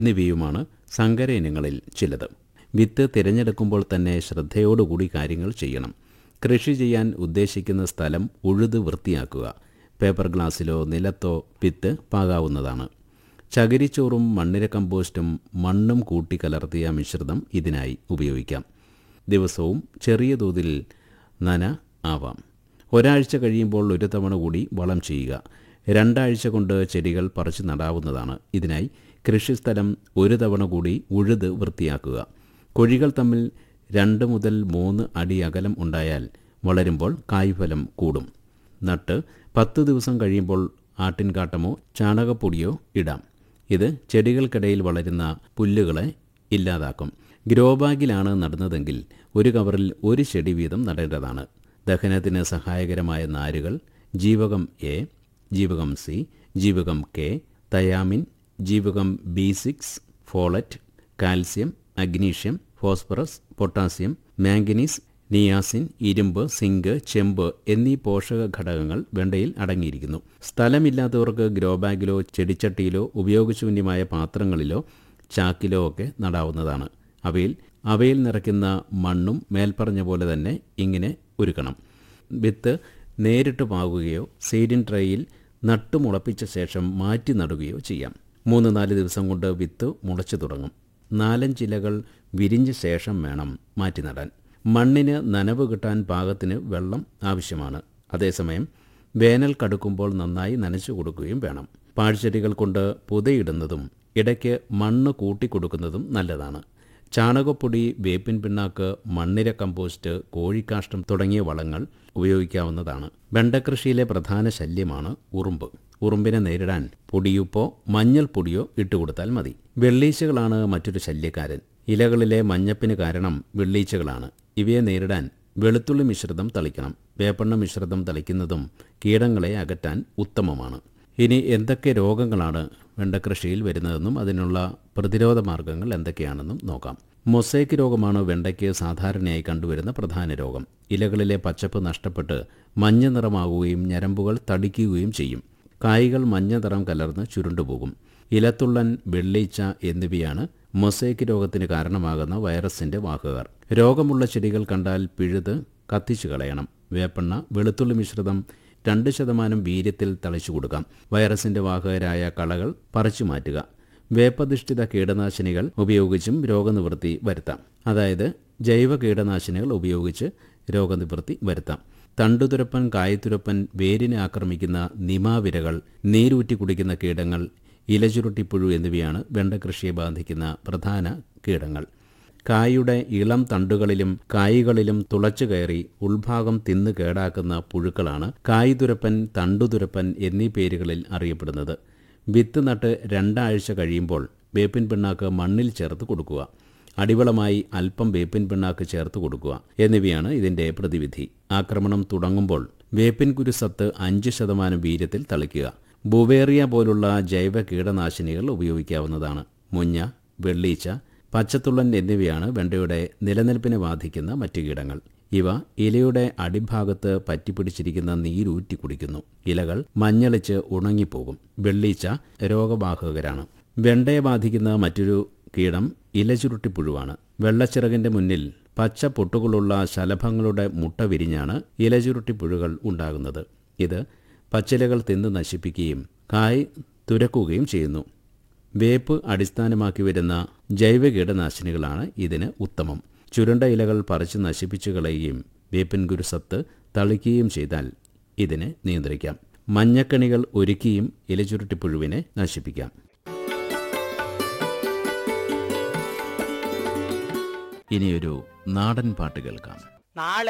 എന്നിവയുമാണ് സങ്കര ഇനങ്ങളിൽ ചിലത് വിത്ത് തിരഞ്ഞെടുക്കുമ്പോൾ തന്നെ ശ്രദ്ധയോടുകൂടി കാര്യങ്ങൾ ചെയ്യണം കൃഷി ചെയ്യാൻ ഉദ്ദേശിക്കുന്ന സ്ഥലം ഉഴുത് വൃത്തിയാക്കുക പേപ്പർ ഗ്ലാസ്സിലോ നിലത്തോ വിത്ത് പാകാവുന്നതാണ് ചകിരിച്ചോറും മണ്ണിര കമ്പോസ്റ്റും മണ്ണും കൂട്ടി കലർത്തിയ മിശ്രിതം ഇതിനായി ഉപയോഗിക്കാം ദിവസവും ചെറിയ തോതിൽ നന ആവാം ഒരാഴ്ച കഴിയുമ്പോൾ ഒരു തവണ കൂടി വളം ചെയ്യുക രണ്ടാഴ്ച കൊണ്ട് ചെടികൾ പറിച്ചു നടാവുന്നതാണ് ഇതിനായി കൃഷിസ്ഥലം ഒരു തവണ കൂടി ഉഴുത് വൃത്തിയാക്കുക കൊഴികൾ തമ്മിൽ രണ്ട് മുതൽ മൂന്ന് അടി അകലം ഉണ്ടായാൽ വളരുമ്പോൾ കായ്ഫലം കൂടും നട്ട് പത്ത് ദിവസം കഴിയുമ്പോൾ ആട്ടിൻകാട്ടമോ ചാണകപ്പൊടിയോ ഇടാം ഇത് ചെടികൾക്കിടയിൽ വളരുന്ന പുല്ലുകളെ ഇല്ലാതാക്കും ഗ്രോ ബാഗിലാണ് നടുന്നതെങ്കിൽ ഒരു കവറിൽ ഒരു ചെടി വീതം നടേണ്ടതാണ് ദഹനത്തിന് സഹായകരമായ നാരുകൾ ജീവകം എ ജീവകം സി ജീവകം കെ തയാമിൻ ജീവകം B six folate calcium magnesium phosphorus potassium manganese niacin ഇരുമ്പ് സിങ്ക് ചെമ്പ് എന്നീ പോഷക ഘടകങ്ങൾ വെണ്ടയിൽ അടങ്ങിയിരിക്കുന്നു സ്ഥലമില്ലാത്തവർക്ക് ഗ്രോ ബാഗിലോ ചെടിച്ചട്ടിയിലോ ഉപയോഗശൂന്യമായ പാത്രങ്ങളിലോ ചാക്കിലോ ഒക്കെ നടാവുന്നതാണ് അവയിൽ അവയിൽ നിറയ്ക്കുന്ന മണ്ണും മേൽപ്പറഞ്ഞ പോലെ തന്നെ ഇങ്ങനെ ഒരുക്കണം വിത്ത് നേരിട്ട് പാകുകയോ സീഡിൻ ട്രേയിൽ നട്ടുമുളപ്പിച്ച ശേഷം മാറ്റി നടുകയോ ചെയ്യാം മൂന്ന് നാല് ദിവസം കൊണ്ട് വിത്ത് മുളച്ചു തുടങ്ങും നാലഞ്ചിലകൾ വിരിഞ്ഞ ശേഷം വേണം മാറ്റി നടാൻ മണ്ണിന് നനവ് കിട്ടാൻ പാകത്തിന് വെള്ളം ആവശ്യമാണ് അതേസമയം വേനൽ കടുക്കുമ്പോൾ നന്നായി നനച്ചു കൊടുക്കുകയും വേണം പാഴ്ചെടികൾ കൊണ്ട് പുതയിടുന്നതും ഇടയ്ക്ക് മണ്ണ് കൂട്ടിക്കൊടുക്കുന്നതും നല്ലതാണ് ചാണകപ്പൊടി വേപ്പിൻ പിണ്ണാക്ക് മണ്ണിര കമ്പോസ്റ്റ് കോഴിക്കാഷ്ടം തുടങ്ങിയ വളങ്ങൾ ഉപയോഗിക്കാവുന്നതാണ് വെണ്ടക്കൃഷിയിലെ പ്രധാന ശല്യമാണ് ഉറുമ്പ് ഉറുമ്പിനെ നേരിടാൻ പൊടിയുപ്പോ മഞ്ഞൾപ്പൊടിയോ ഇട്ടുകൊടുത്താൽ മതി വെള്ളീച്ചകളാണ് മറ്റൊരു ശല്യക്കാരൻ ഇലകളിലെ മഞ്ഞപ്പിന് കാരണം വെള്ളീച്ചകളാണ് ഇവയെ നേരിടാൻ വെളുത്തുള്ളി മിശ്രിതം തളിക്കണം വേപ്പെണ്ണ മിശ്രിതം തളിക്കുന്നതും കീടങ്ങളെ അകറ്റാൻ ഉത്തമമാണ് ഇനി എന്തൊക്കെ രോഗങ്ങളാണ് വെണ്ടക്കൃഷിയിൽ വരുന്നതെന്നും അതിനുള്ള പ്രതിരോധ മാർഗങ്ങൾ എന്തൊക്കെയാണെന്നും നോക്കാം മൊസൈക്ക് രോഗമാണ് വെണ്ടയ്ക്ക് സാധാരണയായി കണ്ടുവരുന്ന പ്രധാന രോഗം ഇലകളിലെ പച്ചപ്പ് നഷ്ടപ്പെട്ട് മഞ്ഞ നിറമാകുകയും ഞരമ്പുകൾ തടിക്കുകയും ചെയ്യും കായ്കൾ മഞ്ഞ നിറം കലർന്ന് ചുരുണ്ടുപോകും ഇലത്തുള്ളൻ വെള്ളീച്ച എന്നിവയാണ് മൊസൈക്ക് രോഗത്തിന് കാരണമാകുന്ന വൈറസിന്റെ വാഹകർ രോഗമുള്ള ചെടികൾ കണ്ടാൽ പിഴുത് കത്തിച്ചു കളയണം വേപ്പെണ്ണ വെളുത്തുള്ളി മിശ്രിതം രണ്ട് ശതമാനം വീര്യത്തിൽ തളിച്ചു കൊടുക്കാം വൈറസിന്റെ വാഹകരായ കളകൾ പറിച്ചു മാറ്റുക വേപ്പധിഷ്ഠിത കീടനാശിനികൾ ഉപയോഗിച്ചും രോഗനിവൃത്തി വരുത്താം അതായത് ജൈവ കീടനാശിനികൾ ഉപയോഗിച്ച് രോഗനിവൃത്തി വരുത്താം തണ്ടുതുരപ്പൻ കായത്തുരപ്പൻ വേരിനെ ആക്രമിക്കുന്ന നിമാവിരകൾ നീരൂറ്റി കുടിക്കുന്ന കീടങ്ങൾ ഇലചുരുട്ടിപ്പുഴു എന്നിവയാണ് വെണ്ടകൃഷിയെ ബാധിക്കുന്ന പ്രധാന കീടങ്ങൾ കായുടെ ഇളം തണ്ടുകളിലും കായ്കളിലും തുളച്ചു കയറി ഉൾഭാഗം തിന്ന് കേടാക്കുന്ന പുഴുക്കളാണ് കായ്തുരപ്പൻ തണ്ടുതുരപ്പൻ എന്നീ പേരുകളിൽ അറിയപ്പെടുന്നത് വിത്ത് നട്ട് രണ്ടാഴ്ച കഴിയുമ്പോൾ വേപ്പിൻ പിണ്ണാക്ക് മണ്ണിൽ ചേർത്ത് കൊടുക്കുക അടിവളമായി അല്പം വേപ്പിൻ പിണ്ണാക്ക് ചേർത്ത് കൊടുക്കുക എന്നിവയാണ് ഇതിന്റെ പ്രതിവിധി ആക്രമണം തുടങ്ങുമ്പോൾ വേപ്പിൻ കുരുസത്ത് അഞ്ച് ശതമാനം വീര്യത്തിൽ തളിക്കുക ബുവേറിയ പോലുള്ള ജൈവ കീടനാശിനികൾ ഉപയോഗിക്കാവുന്നതാണ് മുഞ്ഞ വെള്ളീച്ച പച്ചത്തുള്ളൻ എന്നിവയാണ് വെണ്ടയുടെ നിലനിൽപ്പിനെ ബാധിക്കുന്ന മറ്റു കീടങ്ങൾ ഇവ ഇലയുടെ അടിഭാഗത്ത് പറ്റിപ്പിടിച്ചിരിക്കുന്ന നീരൂറ്റി കുടിക്കുന്നു ഇലകൾ മഞ്ഞളിച്ച് ഉണങ്ങിപ്പോകും വെള്ളീച്ച രോഗവാഹകരാണ് വെണ്ടയെ ബാധിക്കുന്ന മറ്റൊരു കീടം ഇലചുരുട്ടിപ്പുഴുവാണ് വെള്ളച്ചിറകിന്റെ മുന്നിൽ പച്ച പൊട്ടുകളുള്ള ശലഭങ്ങളുടെ മുട്ട വിരിഞ്ഞാണ് ഇലചുരുട്ടിപ്പുഴുകൾ ഉണ്ടാകുന്നത് ഇത് പച്ചിലകൾ തിന്ന് നശിപ്പിക്കുകയും കായ് തുരക്കുകയും ചെയ്യുന്നു വേപ്പ് അടിസ്ഥാനമാക്കി വരുന്ന ജൈവ കീടനാശിനികളാണ് ഇതിന് ഉത്തമം ചുരുണ്ട ഇലകൾ പറിച്ച് നശിപ്പിച്ചു കളയുകയും വേപ്പിൻ കുരുസത്ത് തളിക്കുകയും ചെയ്താൽ ഇതിനെ നിയന്ത്രിക്കാം മഞ്ഞക്കണികൾ ഒരുക്കിയും ഇലചുരുട്ടിപ്പുഴുവിനെ നശിപ്പിക്കാം ഇനിയൊരു നാടൻ പാട്ട് കേൾക്കാം നാളെ